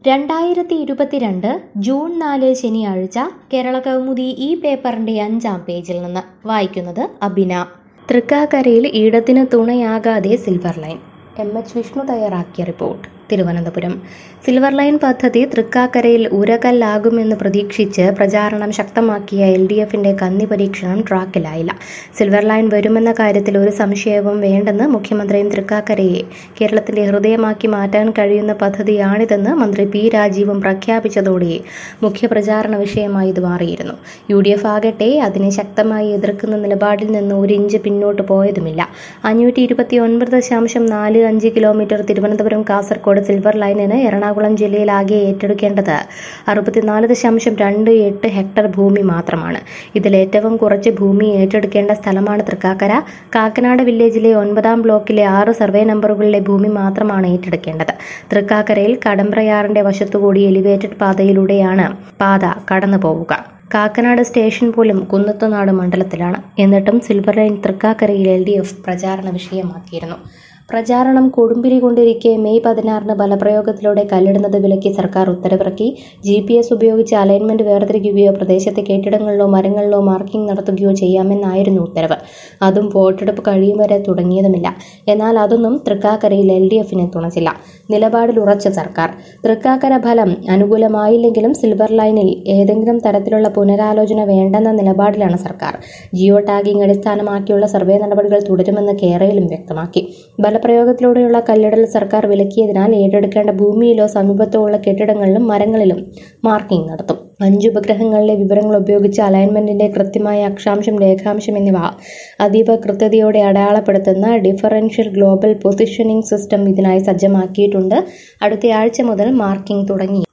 രണ്ടായിരത്തി ഇരുപത്തിരണ്ട് ജൂൺ നാല് ശനിയാഴ്ച കേരള കൗമുദി ഈ പേപ്പറിന്റെ അഞ്ചാം പേജിൽ നിന്ന് വായിക്കുന്നത് അബിന തൃക്കാക്കരയിൽ ഈടത്തിന് തുണയാകാതെ silver line M H Vishnu തയ്യാറാക്കിയ റിപ്പോർട്ട് തിരുവനന്തപുരം സിൽവർ ലൈൻ പദ്ധതി തൃക്കാക്കരയിൽ ഉരകല്ലാകുമെന്ന് പ്രതീക്ഷിച്ച് പ്രചാരണം ശക്തമാക്കിയ എൽ ഡി എഫിന്റെ കന്നി പരീക്ഷണം ട്രാക്കിലായില്ല സിൽവർ ലൈൻ വരുമെന്ന കാര്യത്തിൽ ഒരു സംശയവും വേണ്ടെന്ന് മുഖ്യമന്ത്രിയും തൃക്കാക്കരയെ കേരളത്തിന്റെ ഹൃദയമാക്കി മാറ്റാൻ കഴിയുന്ന പദ്ധതിയാണിതെന്ന് മന്ത്രി പി രാജീവും പ്രഖ്യാപിച്ചതോടെ മുഖ്യപ്രചാരണ വിഷയമായി ഇത് മാറിയിരുന്നു യു ഡി എഫ് ആകട്ടെ അതിനെ ശക്തമായി എതിർക്കുന്ന നിലപാടിൽ നിന്ന് ഒരു ഇഞ്ച് പിന്നോട്ട് പോയതുമില്ല അഞ്ഞൂറ്റി ഇരുപത്തി ഒൻപത് ദശാംശം നാല് അഞ്ച് കിലോമീറ്റർ തിരുവനന്തപുരം കാസർഗോഡ് സിൽവർ ലൈനിന് എറണാകുളം ജില്ലയിലാകെ ഏറ്റെടുക്കേണ്ടത് അറുപത്തിനാല് ദശാംശം രണ്ട് എട്ട് ഹെക്ടർ ഭൂമി മാത്രമാണ് ഇതിൽ ഏറ്റവും കുറച്ച് ഭൂമി ഏറ്റെടുക്കേണ്ട സ്ഥലമാണ് തൃക്കാക്കര കാക്കനാട് വില്ലേജിലെ ഒൻപതാം ബ്ലോക്കിലെ ആറ് സർവേ നമ്പറുകളിലെ ഭൂമി മാത്രമാണ് ഏറ്റെടുക്കേണ്ടത് തൃക്കാക്കരയിൽ കടമ്പ്രയാറിന്റെ വശത്തുകൂടി എലിവേറ്റഡ് പാതയിലൂടെയാണ് പാത കടന്നു പോവുക കാക്കനാട് സ്റ്റേഷൻ പോലും കുന്നത്തുനാട് മണ്ഡലത്തിലാണ് എന്നിട്ടും സിൽവർ ലൈൻ തൃക്കാക്കരയിൽ എൽ ഡി എഫ് പ്രചാരണ വിഷയമാക്കിയിരുന്നു പ്രചാരണം കൊടുമ്പിരി കൊണ്ടിരിക്കെ മെയ് പതിനാറിന് ബലപ്രയോഗത്തിലൂടെ കല്ലിടുന്നത് വിലക്കി സർക്കാർ ഉത്തരവിറക്കി ജി പി എസ് ഉപയോഗിച്ച് അലൈൻമെന്റ് വേർതിരിക്കുകയോ പ്രദേശത്തെ കെട്ടിടങ്ങളിലോ മരങ്ങളിലോ മാർക്കിംഗ് നടത്തുകയോ ചെയ്യാമെന്നായിരുന്നു ഉത്തരവ് അതും വോട്ടെടുപ്പ് കഴിയും വരെ തുടങ്ങിയതുമില്ല എന്നാൽ അതൊന്നും തൃക്കാക്കരയിൽ എൽ ഡി എഫിനെ തുണച്ചില്ല നിലപാടിൽ ഉറച്ച സർക്കാർ തൃക്കാക്കര ഫലം അനുകൂലമായില്ലെങ്കിലും സിൽവർ ലൈനിൽ ഏതെങ്കിലും തരത്തിലുള്ള പുനരാലോചന വേണ്ടെന്ന നിലപാടിലാണ് സർക്കാർ ജിയോ ടാഗിംഗ് അടിസ്ഥാനമാക്കിയുള്ള സർവേ നടപടികൾ തുടരുമെന്ന് കേരളയിലും വ്യക്തമാക്കി ബലപ്രയോഗത്തിലൂടെയുള്ള കല്ലിടൽ സർക്കാർ വിലക്കിയതിനാൽ ഏറ്റെടുക്കേണ്ട ഭൂമിയിലോ സമീപത്തോ ഉള്ള കെട്ടിടങ്ങളിലും മരങ്ങളിലും മാർക്കിംഗ് നടത്തും അഞ്ച് ഉപഗ്രഹങ്ങളിലെ വിവരങ്ങൾ ഉപയോഗിച്ച് അലൈൻമെന്റിന്റെ കൃത്യമായ അക്ഷാംശം രേഖാംശം എന്നിവ അതീവ കൃത്യതയോടെ അടയാളപ്പെടുത്തുന്ന ഡിഫറൻഷ്യൽ ഗ്ലോബൽ പൊസിഷനിംഗ് സിസ്റ്റം ഇതിനായി സജ്ജമാക്കിയിട്ടുണ്ട് അടുത്തയാഴ്ച മുതൽ മാർക്കിംഗ് തുടങ്ങി